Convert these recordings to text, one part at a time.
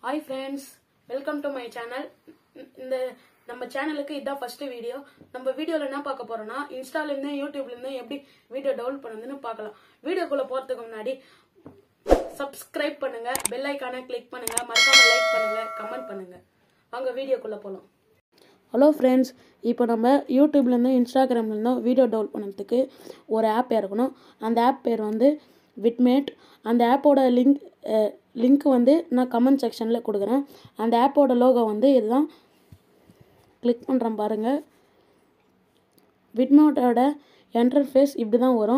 hi friends welcome to my channel இந்த நம்ம சேனலுக்கு இதான் ஃபர்ஸ்ட் வீடியோ நம்ம வீடியோவில் என்ன பார்க்க போறோம்னா இன்ஸ்டாலேருந்து யூடியூப்லேருந்து எப்படி வீடியோ டவுன்லோட் பண்ணுறதுன்னு பார்க்கலாம் வீடியோக்குள்ளே போகிறதுக்கு முன்னாடி சப்ஸ்கிரைப் பண்ணுங்க பெல் ஐக்கானை கிளிக் பண்ணுங்க மறக்காம லைக் பண்ணுங்க கமெண்ட் பண்ணுங்க வாங்க வீடியோக்குள்ளே போகலாம் ஹலோ ஃப்ரெண்ட்ஸ் இப்போ நம்ம யூடியூப்லேருந்து இன்ஸ்டாகிராம்லேருந்தும் வீடியோ டவுன்லோட் பண்ணுறதுக்கு ஒரு ஆப் இருக்கணும் அந்த ஆப் பேர் வந்து விட்மேட் அந்த ஆப்போட லிங்க் லிங்க் வந்து நான் கமெண்ட் செக்ஷனில் கொடுக்குறேன் அந்த ஆப்போட லோகோ வந்து இதுதான் கிளிக் பண்ணுறேன் பாருங்கள் விட்மேட்டோட என்டர்ஃபேஸ் இப்படி தான் வரும்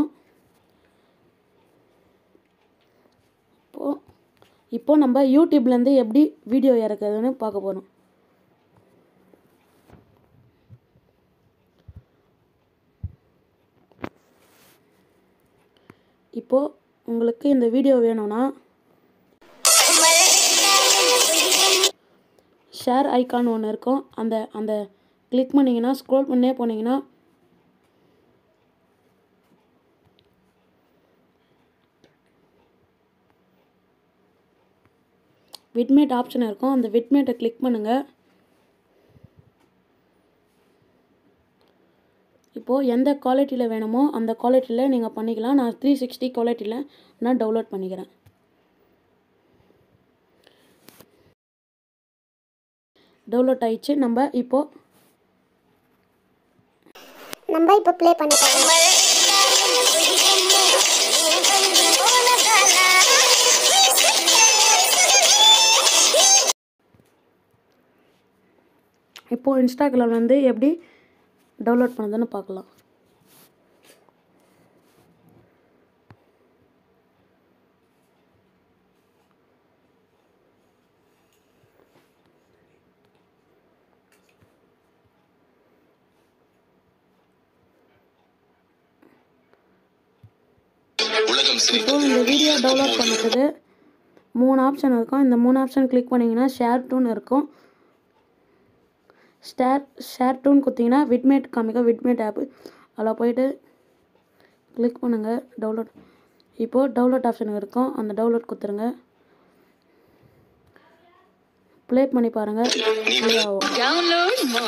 இப்போது இப்போது நம்ம யூடியூப்லேருந்து எப்படி வீடியோ இறக்குறதுன்னு பார்க்க போகிறோம் இப்போது உங்களுக்கு இந்த வீடியோ வேணும்னா ஷேர் ஐக்கான் ஒன்று இருக்கும் அந்த அந்த கிளிக் பண்ணிங்கன்னா ஸ்க்ரோல் பண்ணே போனீங்கன்னா விட்மேட் ஆப்ஷன் இருக்கும் அந்த விட்மேட்டை கிளிக் பண்ணுங்கள் இப்போது எந்த குவாலிட்டியில் வேணுமோ அந்த குவாலிட்டியில் நீங்கள் பண்ணிக்கலாம் நான் த்ரீ சிக்ஸ்டி குவாலிட்டியில் நான் டவுன்லோட் பண்ணிக்கிறேன் டவுன்லோட் ஆயிடுச்சு நம்ம இப்போது நம்ம இப்போ ப்ளே பண்ணி பார்க்கலாம் இப்போது இன்ஸ்டாகிராம் வந்து எப்படி டவுன்லோட் பண்ணுறதுன்னு பார்க்கலாம் உலகம் இப்போ இந்த வீடியோ டவுன்லோட் பண்ணுறதுக்கு மூணு ஆப்ஷன் இருக்கும் இந்த மூணு ஆப்ஷன் கிளிக் பண்ணிங்கன்னா ஷேர் டூன் இருக்கும் ஷேர் ஷேர் டூன் கொடுத்தீங்கன்னா விட்மேட் காமிக்கும் விட்மேட் ஆப்பு அதில் போயிட்டு கிளிக் பண்ணுங்கள் டவுன்லோட் இப்போது டவுன்லோட் ஆப்ஷன் இருக்கும் அந்த டவுன்லோட் கொடுத்துருங்க ப்ளே பண்ணி பாருங்கள் ப்ளே ஆகும்